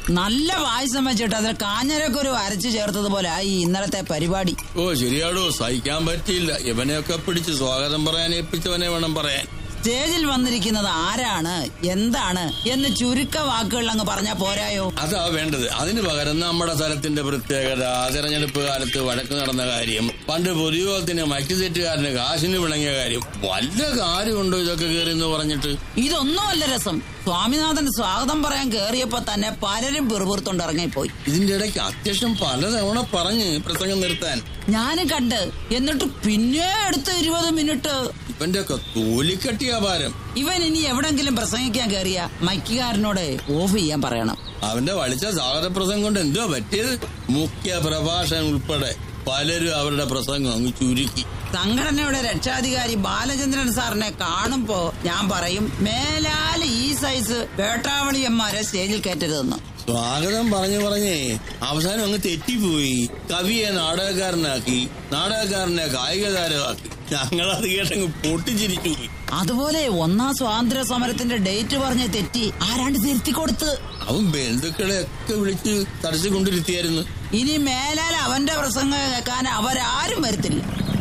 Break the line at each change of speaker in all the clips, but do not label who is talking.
നല്ല പായസം വെച്ചിട്ട് അതിൽ കാഞ്ഞരൊക്കെ ഒരു അരച്ചു ചേർത്തതുപോലെ ഈ ഇന്നലത്തെ പരിപാടി
ഓ ശരിയാടോ സഹിക്കാൻ പറ്റിയില്ല ഇവനെയൊക്കെ പിടിച്ച് സ്വാഗതം പറയാൻ ഏൽപ്പിച്ചവനെ വേണം പറയാൻ
സ്റ്റേജിൽ വന്നിരിക്കുന്നത് ആരാണ് എന്താണ് എന്ന് ചുരുക്ക വാക്കുകൾ അങ്ങ് പറഞ്ഞാ പോരായോ
അതാ വേണ്ടത് അതിന് പകരം നമ്മുടെ സ്ഥലത്തിന്റെ പ്രത്യേകത തെരഞ്ഞെടുപ്പ് കാലത്ത് വഴക്ക് നടന്ന കാര്യം പണ്ട് പൊതുയോഗത്തിന് മറ്റു തെറ്റുകാരന് കാശിന് വിളങ്ങിയ കാര്യം വല്ല കാര്യമുണ്ടോ ഇതൊക്കെ കയറി എന്ന് പറഞ്ഞിട്ട്
ഇതൊന്നുമല്ല രസം സ്വാമിനാഥൻ സ്വാഗതം പറയാൻ കേറിയപ്പോ തന്നെ പലരും പിറുപിറുത്തോണ്ട് ഇറങ്ങിപ്പോയി
ഇതിന്റെ ഇടയ്ക്ക് അത്യാവശ്യം പലതവണ പറഞ്ഞ് പ്രസംഗം നിർത്താൻ
ഞാനും കണ്ട് എന്നിട്ട് പിന്നെ അടുത്ത ഇരുപത് മിനിറ്റ്
ഇവന്റെ ഒക്കെ തോലിക്കട്ടിയ ഭാരം
ഇവൻ ഇനി എവിടെങ്കിലും പ്രസംഗിക്കാൻ കയറിയ മൈക്കുകാരനോട് ഓഫ് ചെയ്യാൻ പറയണം
അവന്റെ വളിച്ച സ്വാഗത പ്രസംഗം കൊണ്ട് എന്തോ പറ്റിയത് മുഖ്യ പ്രഭാഷകൻ ഉൾപ്പെടെ പലരും അവരുടെ പ്രസംഗം അങ്ങ് ചുരുക്കി
സംഘടനയുടെ രക്ഷാധികാരി ബാലചന്ദ്രൻ സാറിനെ കാണുമ്പോ ഞാൻ പറയും മേലാൽ ഈ സൈസ് വേട്ടാവളിയന്മാരെ സ്റ്റേജിൽ കയറ്റരുതെന്ന്
സ്വാഗതം പറഞ്ഞു പറഞ്ഞേ അവസാനം അങ്ങ് തെറ്റിപ്പോയി കവിയെ നാടകക്കാരനാക്കി നാടകക്കാരനെ കായിക താരമാക്കി ഞങ്ങളത് കേട്ടങ്ങ് പൊട്ടിച്ചിരിച്ചു പോയി
അതുപോലെ ഒന്നാം സ്വാതന്ത്ര്യ സമരത്തിന്റെ ഡേറ്റ് പറഞ്ഞ് തെറ്റി ആരാണ്ട് തിരുത്തി കൊടുത്ത്
അവൻ ബന്ധുക്കളെ ഒക്കെ വിളിച്ച് തടസ്സക്കൊണ്ടിരുത്തിയായിരുന്നു
ഇനി മേലാൽ അവന്റെ പ്രസംഗം കേൾക്കാൻ അവരാരും വരുത്തില്ല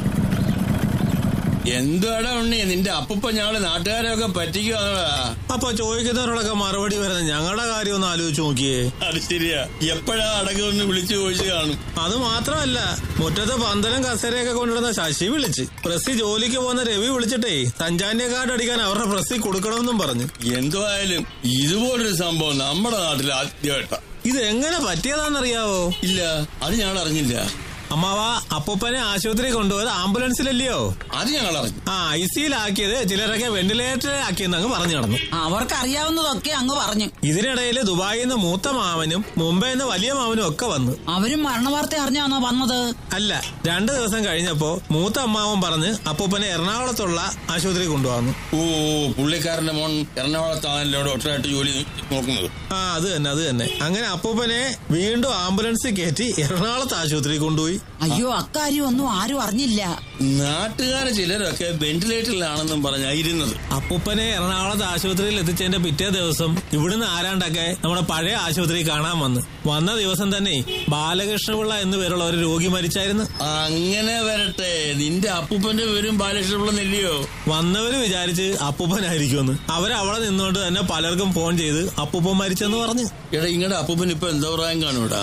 എന്തുവാടാ ഉണ്ണി നിന്റെ അപ്പൂപ്പ ഞങ്ങള് നാട്ടുകാരെയൊക്കെ പറ്റിക്കുവാണോടാ
അപ്പൊ ചോദിക്കുന്നവരോടൊക്കെ മറുപടി വരുന്ന ഞങ്ങളുടെ കാര്യം ഒന്ന് ആലോചിച്ച് നോക്കിയേ
അത് ശരിയാ എപ്പോഴാ അടക്കമൊന്ന് വിളിച്ചു ചോദിച്ചു കാണും
അത് മാത്രമല്ല മുറ്റത്ത് പന്തലും കസേരയൊക്കെ കൊണ്ടിടുന്ന ശശി വിളിച്ച് പ്രസ്സി ജോലിക്ക് പോകുന്ന രവി വിളിച്ചിട്ടേ സഞ്ചാന്യ കാർഡ് അടിക്കാൻ അവരുടെ പ്രസ്സി കൊടുക്കണമെന്നും പറഞ്ഞു
എന്തുവായാലും ഇതുപോലൊരു സംഭവം നമ്മുടെ നാട്ടിൽ ആദ്യമായിട്ടാ
ഇത് എങ്ങനെ പറ്റിയതാണെന്നറിയാവോ
ഇല്ല അത് ഞങ്ങൾ അറിഞ്ഞില്ല
അമ്മാവ അപ്പൂപ്പനെ ആശുപത്രി കൊണ്ടുപോയത് ആംബുലൻസിലല്ലയോ
അത് ഞങ്ങൾ അറിഞ്ഞു
ആ ഐ സിയിലാക്കിയത് ചിലരൊക്കെ വെന്റിലേറ്ററിൽ ആക്കിയെന്ന് അങ്ങ് പറഞ്ഞു നടന്നു
അവർക്കറിയാവുന്നതൊക്കെ അങ്ങ് പറഞ്ഞു
ഇതിനിടയിൽ ദുബായിൽ നിന്ന് മൂത്ത മാവനും മുംബൈയിൽ നിന്ന് വലിയ മാവനും ഒക്കെ വന്നു
അവരും മരണവാർത്ത അറിഞ്ഞാണോ വന്നത്
അല്ല രണ്ടു ദിവസം കഴിഞ്ഞപ്പോ മൂത്ത അമ്മാവൻ പറഞ്ഞ് അപ്പൂപ്പനെ എറണാകുളത്തുള്ള ആശുപത്രി കൊണ്ടുവന്നു
ഓ പുള്ളിക്കാരന്റെ മോൻ എറണാകുളത്താണല്ലോ ഡോക്ടറായിട്ട് ജോലി നോക്കുന്നത്
ആ അത് തന്നെ അത് തന്നെ അങ്ങനെ അപ്പൂപ്പനെ വീണ്ടും ആംബുലൻസിൽ കയറ്റി എറണാകുളത്ത് ആശുപത്രി കൊണ്ടുപോയി
അയ്യോ അക്കാര്യം ഒന്നും ആരും അറിഞ്ഞില്ല
നാട്ടുകാരെ ചിലരൊക്കെ വെന്റിലേറ്ററിലാണെന്നും പറഞ്ഞാ ഇരുന്നത്
അപ്പൂപ്പനെ എറണാകുളത്ത് ആശുപത്രിയിൽ എത്തിച്ചതിന്റെ പിറ്റേ ദിവസം ഇവിടുന്ന് ആരാണ്ടൊക്കെ നമ്മുടെ പഴയ ആശുപത്രി കാണാൻ വന്ന് വന്ന ദിവസം തന്നെ ബാലകൃഷ്ണപിള്ള എന്നു പേരുള്ള ഒരു രോഗി മരിച്ചായിരുന്നു
അങ്ങനെ വരട്ടെ നിന്റെ അപ്പൂപ്പന്റെ പേരും ബാലകൃഷ്ണപിള്ള നെല്ലിയോ
വന്നവര് വിചാരിച്ച് അപ്പൂപ്പനായിരിക്കുമെന്ന് അവരവിടെ നിന്നുകൊണ്ട് തന്നെ പലർക്കും ഫോൺ ചെയ്ത് അപ്പൂപ്പൻ മരിച്ചെന്ന് പറഞ്ഞു
എടാ ഇങ്ങടെ അപ്പൂപ്പൻ ഇപ്പൊ എന്താ പ്രായം കാണൂടാ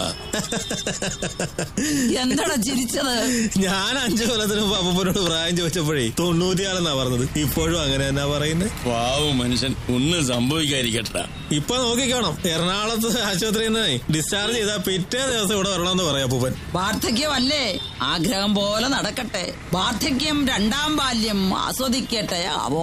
എന്താടാ ചിരിച്ചത്
ഞാൻ അഞ്ചു കൊല്ലത്തിന് മുമ്പ് അപ്പൂപ്പനോട് പ്രായം ചോദിച്ചപ്പോഴേ തൊണ്ണൂറ്റിയാറെന്നാ പറഞ്ഞത് ഇപ്പോഴും അങ്ങനെ എന്നാ പറയുന്നത്
പാവം മനുഷ്യൻ ഒന്നും സംഭവിക്കാതിരിക്കട്ടാ
ഇപ്പൊ നോക്കിക്കോണം എറണാകുളത്ത് ആശുപത്രിയിൽ നിന്ന് ഡിസ്ചാർജ് ചെയ്താൽ പിറ്റേ ദിവസം ഇവിടെ വരണമെന്ന് പറയാം അപ്പൂപ്പൻ
വാർദ്ധക്യമല്ലേ ആഗ്രഹം പോലെ നടക്കട്ടെ വാർദ്ധക്യം രണ്ടാം ബാല്യം ആസ്വദിക്കട്ടെ അവോ